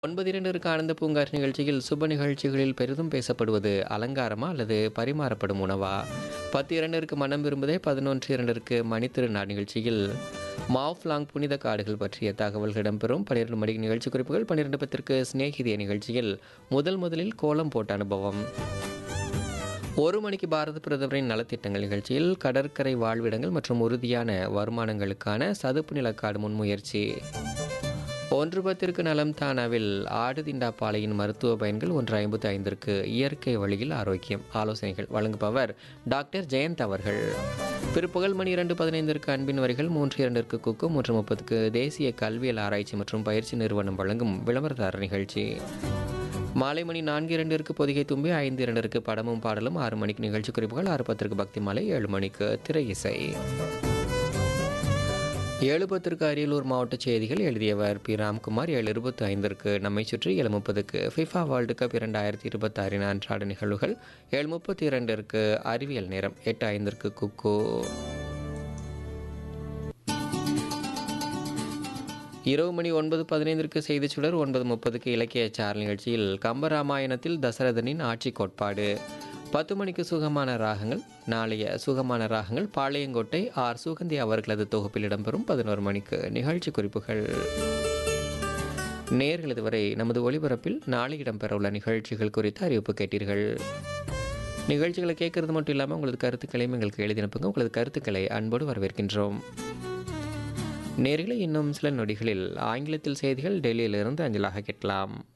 ஒன்பது இரண்டிற்கு ஆனந்த பூங்கார் நிகழ்ச்சியில் சுப நிகழ்ச்சிகளில் பெரிதும் பேசப்படுவது அலங்காரமா அல்லது பரிமாறப்படும் உணவா பத்து இரண்டிற்கு மனம் விரும்புதே பதினொன்று இரண்டிற்கு மணித்திருநாள் நிகழ்ச்சியில் மாவ்லாங் புனித காடுகள் பற்றிய தகவல்கள் இடம்பெறும் பன்னிரெண்டு மணிக்கு நிகழ்ச்சி குறிப்புகள் பன்னிரெண்டு பத்திற்கு சிநேகிதிய நிகழ்ச்சியில் முதல் முதலில் கோலம் போட்ட அனுபவம் ஒரு மணிக்கு பாரத பிரதமரின் நலத்திட்டங்கள் நிகழ்ச்சியில் கடற்கரை வாழ்விடங்கள் மற்றும் உறுதியான வருமானங்களுக்கான சதுப்பு நிலக்காடு முன்முயற்சி ஒன்று பத்திற்கு நலம் தானாவில் ஆடு திண்டாப்பாலையின் மருத்துவ பயன்கள் ஒன்று ஐம்பத்து ஐந்திற்கு இயற்கை வழியில் ஆரோக்கியம் ஆலோசனைகள் வழங்குபவர் டாக்டர் ஜெயந்த் அவர்கள் பிற்பகல் மணி இரண்டு பதினைந்திற்கு அன்பின் வரிகள் மூன்று இரண்டிற்கு குக்கு மூன்று முப்பதுக்கு தேசிய கல்வியல் ஆராய்ச்சி மற்றும் பயிற்சி நிறுவனம் வழங்கும் விளம்பரதார நிகழ்ச்சி மாலை மணி நான்கு இரண்டிற்கு பொதிகை தும்பி ஐந்து இரண்டிற்கு படமும் பாடலும் ஆறு மணிக்கு நிகழ்ச்சி குறிப்புகள் ஆறு பத்திற்கு பக்தி மாலை ஏழு மணிக்கு திரை இசை ஏழு பத்திற்கு அரியலூர் மாவட்ட செய்திகள் எழுதியவர் பி ராம்குமார் ஏழு இருபத்தி ஐந்திற்கு நம்மை சுற்றி ஏழு முப்பதுக்கு ஃபிஃபா வேர்ல்டு கப் இரண்டாயிரத்தி இருபத்தாறின் அன்றாட நிகழ்வுகள் ஏழு முப்பத்தி இரண்டிற்கு அறிவியல் நேரம் எட்டு ஐந்திற்கு குக்கு இரவு மணி ஒன்பது பதினைந்திற்கு செய்திச் சுடர் ஒன்பது முப்பதுக்கு இலக்கிய சார் நிகழ்ச்சியில் கம்பராமாயணத்தில் தசரதனின் ஆட்சி கோட்பாடு பத்து மணிக்கு சுகமான ராகங்கள் நாளைய சுகமான ராகங்கள் பாளையங்கோட்டை ஆர் சுகந்தி அவர்களது தொகுப்பில் இடம்பெறும் பதினோரு மணிக்கு நிகழ்ச்சி குறிப்புகள் நேர்கள் இதுவரை நமது ஒளிபரப்பில் நாளை இடம்பெறவுள்ள நிகழ்ச்சிகள் குறித்து அறிவிப்பு கேட்டீர்கள் நிகழ்ச்சிகளை கேட்கறது மட்டும் இல்லாமல் உங்களது கருத்துக்களையும் எங்களுக்கு எழுதி அனுப்புங்க உங்களது கருத்துக்களை அன்போடு வரவேற்கின்றோம் நேர்களை இன்னும் சில நொடிகளில் ஆங்கிலத்தில் செய்திகள் டெல்லியிலிருந்து அஞ்சலாக கேட்கலாம்